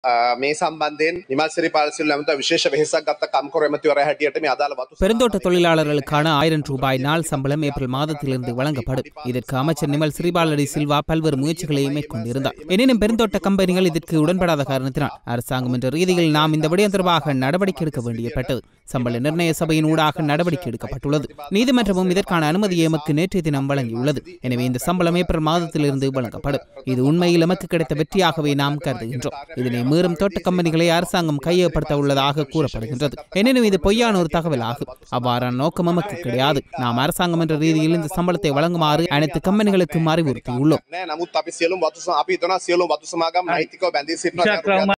මේ සම්බන්ධයෙන් නිමල් සිරිපාල සිල්වා ඇමතුමා විශේෂ වෙහෙසක් ගත්ත කම්කරු ඇමතිවරයා හැටියට මේ අදාළ වතු பெருந்தோட்ட தொழிலாளர்களுக்கான ஆயிரம் ரூபாய் நாள் சம்பளம் ஏப்ரல் மாதத்திலிருந்து வழங்கப்படும் இதற்கு அமைச்சர் நிமல் சிறிபாலடி சில்வா பல்வேறு முயற்சிகளை மேற்கொண்டிருந்தார் எனினும் பெருந்தோட்ட கம்பெனிகள் இதற்கு உடன்படாத காரணத்தினால் அரசாங்கம் என்ற ரீதியில் நாம் இந்த விடயம் தொடர்பாக நடவடிக்கை எடுக்க வேண்டியப்பட்டது சம்பள நிர்ணய சபையின் ஊடாக நடவடிக்கை எடுக்கப்பட்டுள்ளது நீதிமன்றமும் இதற்கான அனுமதியை எமக்கு நேற்றைய தினம் வழங்கியுள்ளது எனவே இந்த சம்பளம் ஏப்ரல் மாதத்திலிருந்து வழங்கப்படும் இது உண்மையில் எமக்கு கிடைத்த வெற்றியாகவே நாம் கருதுகின்றோம் இதனை மீறும் தோட்ட கம்பெனிகளை அரசாங்கம் கையகப்படுத்த உள்ளதாக கூறப்படுகின்றது எனினும் இது பொய்யான ஒரு தகவல் ஆகும் அவ்வாறான நோக்கம் நமக்கு கிடையாது நாம் அரசாங்கம் என்ற ரீதியில் இந்த சம்பளத்தை வழங்குமாறு அனைத்து கம்பெனிகளுக்கும் அறிவுறுத்தியுள்ளோம் නෑ නමුත් අපි සියලුම වතු සම- අපි හිතනවා සියලුම වතු සමාගම් නෛතිකව බැඳී සිටිනවා ශක්‍රම